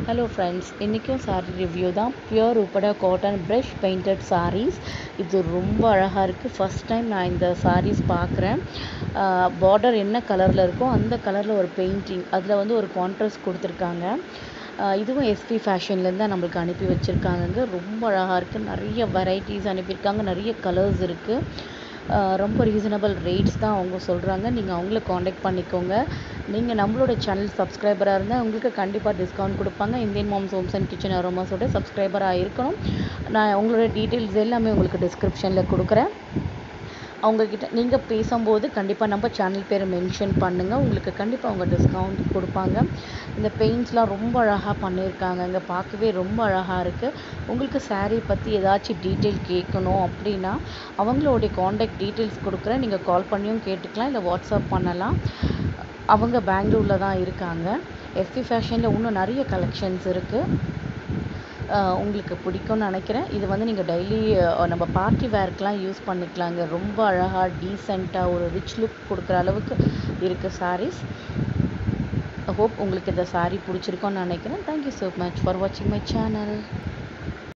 hello friends இன்றைக்கும் saree review தான் pure Uppada cotton brush painted sarees இது ரொம்ப அழகாக இருக்குது ஃபஸ்ட் டைம் நான் இந்த sarees பார்க்குறேன் பார்டர் என்ன கலரில் இருக்கோ அந்த கலரில் ஒரு பெயிண்டிங் அதில் வந்து ஒரு கான்ட்ராஸ்ட் கொடுத்துருக்காங்க ஆஹ் இதுவும் எஸ்பி ஃபேஷன்லேருந்து தான் நம்மளுக்கு அனுப்பி வச்சுருக்காங்கங்க ரொம்ப அழகாக இருக்குது நிறைய வெரைட்டிஸ் அனுப்பியிருக்காங்க நிறைய கலர்ஸ் இருக்குது ரொம்ப ரீசனபிள் ரேட்ஸ் தான் அவங்க சொல்கிறாங்க நீங்கள் அவங்கள காண்டாக்ட் பண்ணிக்கோங்க நீங்கள் நம்மளோட சேனல் சப்ஸ்கிரைபராக இருந்தால் உங்களுக்கு கண்டிப்பாக டிஸ்கவுண்ட் கொடுப்பாங்க Indian moms homes and kitchen அரோமாஸோட சப்ஸ்கிரைபராக இருக்கணும் நான் உங்களோட டீட்டெயில்ஸ் எல்லாமே உங்களுக்கு டிஸ்கிரிப்ஷனில் கொடுக்குறேன் அவங்கக்கிட்ட நீங்கள் பேசும்போது கண்டிப்பாக நம்ம சேனல் பேரை மென்ஷன் பண்ணுங்கள் உங்களுக்கு கண்டிப்பாக அவங்க டிஸ்கவுண்ட் கொடுப்பாங்க இந்த பெயிண்ட்ஸ்லாம் ரொம்ப அழகாக பண்ணியிருக்காங்க இங்கே பார்க்கவே ரொம்ப அழகாக இருக்குது உங்களுக்கு saree பற்றி ஏதாச்சும் டீட்டெயில் கேட்கணும் அப்படின்னா அவங்களுடைய காண்டாக்ட் டீட்டெயில்ஸ் கொடுக்குறேன் நீங்கள் கால் பண்ணியும் கேட்டுக்கலாம் இல்லை வாட்ஸ்அப் பண்ணலாம் அவங்க பெங்களூரில் தான் இருக்காங்க எஸ்பி ஃபேஷனில் இன்னும் நிறைய கலெக்ஷன்ஸ் இருக்குது ஆஹ் உங்களுக்கு பிடிக்கும்னு நினைக்கிறேன் இது வந்து நீங்கள் டெய்லி நம்ம பார்ட்டி வேர்க்கெலாம் யூஸ் பண்ணிக்கலாங்க ரொம்ப அழகாக டீசெண்டாக ஒரு ரிச் லுக் கொடுக்குற அளவுக்கு இருக்குது sarees ஹோப் உங்களுக்கு இந்த saree பிடிச்சிருக்கும்னு நினைக்கிறேன் தேங்க்யூ ஸோ மச் ஃபார் வாட்சிங் மை சேனல்